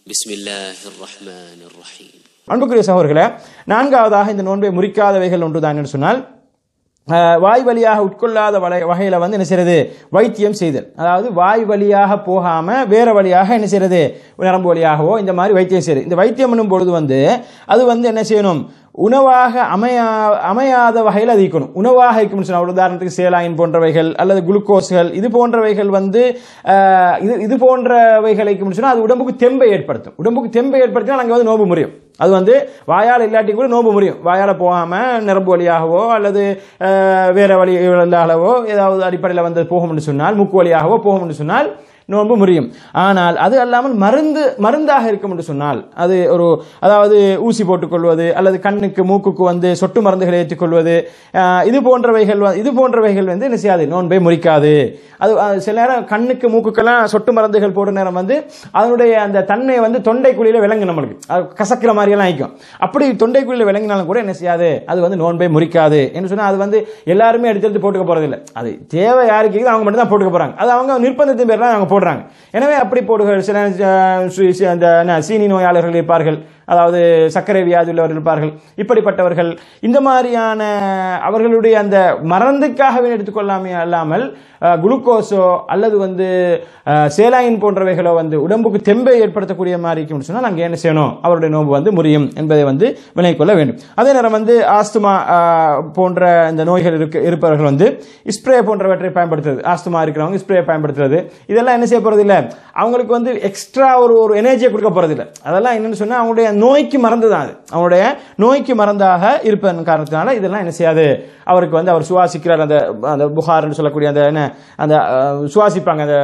بسم الله الرحمن الرحيم அன்புக்குரிய சகோதரர்களே நான்காவதாக இந்த நோன்பை முறிக்காதவைகள் ஒன்றுதான் என்று சொன்னால் அஹ், வாய் வழியாக உட்கொள்ளாத வலை வகையில் வந்து என்ன செய்யறது வைத்தியம் செய்தல் அதாவது வாய் வழியாக போகாம வேற வழியாக என்ன செய்யறது நரம்பு வழியாகவோ இந்த மாதிரி வைத்தியம் செய்யுது இந்த வைத்தியம் பண்ணும் பொழுது வந்து அது வந்து என்ன செய்யணும் உணவாக அமையா அமையாத வகையில் அது இருக்கணும் உணவாக இருக்கும்னு சொன்னால் ஒரு உதாரணத்துக்கு சேலாயின் போன்றவைகள் அல்லது குளுக்கோஸ்கள் இது போன்றவைகள் வந்து அஹ், இது இது போன்றவைகளை இருக்கும்னு சொன்னால் அது உடம்புக்கு தெம்பை ஏற்படுத்தும் உடம்புக்கு தெம்பை ஏற்படுத்தினா நாங்கள் வந்து நோம்பு முறியும் அது வந்து வாயால் இல்லாட்டி கூட நோம்பு முடியும் வாயால் போகாமல் நரம்பு வழியாகவோ அல்லது அஹ், வேற வழிகளாகவோ ஏதாவது அடிப்படையில் வந்து போகும்னு சொன்னால் மூக்கு வழியாகவோ போகும்னு சொன்னால் நோன்பு முறியும் ஆனால் அது அல்லாமல் மருந்து மருந்தாக இருக்கும் என்று சொன்னால் அது ஒரு அதாவது ஊசி போட்டுக்கொள்வது அல்லது கண்ணுக்கு மூக்குக்கு வந்து சொட்டு மருந்துகளை ஏற்றுக்கொள்வது அஹ், இது போன்றவைகள் வ- இது போன்றவைகள் வந்து என்ன செய்யாது நோன்பை முறிக்காது அது அது சில நேரம் கண்ணுக்கு மூக்குக்கெல்லாம் சொட்டு மருந்துகள் போடுற நேரம் வந்து அதனுடைய அந்த தன்மை வந்து தொண்டைக்குழியில விளங்கும் நம்மளுக்கு அது கசக்கிற மாதிரியெல்லாம் ஆயிக்கும் அப்படி தொண்டைக்குழியில விளங்கினாலும் கூட என்ன செய்யாது அது வந்து நோன்பை முறிக்காது என்று சொன்னா அது வந்து எல்லாருமே எடுத்து எடுத்து போட்டுக்க போறதில்லை அது தேவை யாருக்கு இருக்குதோ அவங்க மட்டும் தான் போட்டுக்க போறாங்க அது அவங்க நிர்பந்தத்தின் பேர்லாம் அவங்க போடுறாங்க எனவே அப்படி போடுகிற சில அஹ், சு- சி- அந்த என்ன, சீனி நோயாளர்கள் இருப்பார்கள் அதாவது சர்க்கரை வியாதி உள்ளவர்கள் இருப்பார்கள் இப்படிப்பட்டவர்கள் இந்த மாதிரியான அவர்களுடைய அந்த மருந்துக்காகவே எடுத்துக்கொள்ளாமே அல்லாமல் அஹ், குளுக்கோஸோ அல்லது வந்து அஹ், சேலாயின் போன்றவைகளோ வந்து உடம்புக்கு தெம்பை ஏற்படுத்தக்கூடிய மாதிரி இருக்கும்னு சொன்னால் நாங்கள் என்ன செய்யணும் அவருடைய நோன்பு வந்து முறியும் என்பதை வந்து விலகிக் கொள்ள வேண்டும் அதே நேரம் வந்து ஆஸ்துமா அஹ், போன்ற இந்த நோய்கள் இருக்க இருப்பவர்கள் வந்து ஸ்ப்ரே போன்றவற்றை பயன்படுத்துறது ஆஸ்துமா இருக்கிறவங்க ஸ்ப்ரே பயன்படுத்துறது இதெல்லாம் என்ன செய்ய போறது இல்ல அவங்களுக்கு வந்து எக்ஸ்ட்ரா ஒரு ஒரு எனர்ஜியை கொடுக்க போறது இல்ல அதெல்லாம் என்னன்னு சொன்னா அவங்களுடைய நோய்க்கு மறந்து தான் அது அவங்களுடைய நோய்க்கு மறந்தாக இருப்பதன் காரணத்தினால இதெல்லாம் என்ன செய்யாது அவருக்கு வந்து அவர் சுவாசிக்கிறார் அந்த அந்த புகார்னு சொல்லக்கூடிய அந்த என்ன அந்த அஹ், சுவாசிப்பாங்க அந்த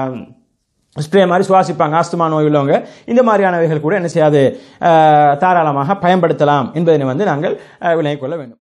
ஸ்ப்ரே மாதிரி சுவாசிப்பாங்க ஆஸ்துமா நோய் உள்ளவங்க இந்த மாதிரியானவைகள் கூட என்ன செய்யாது அஹ், தாராளமாக பயன்படுத்தலாம் என்பதனை வந்து நாங்கள் அஹ், விலகிக் கொள்ள வேண்டும்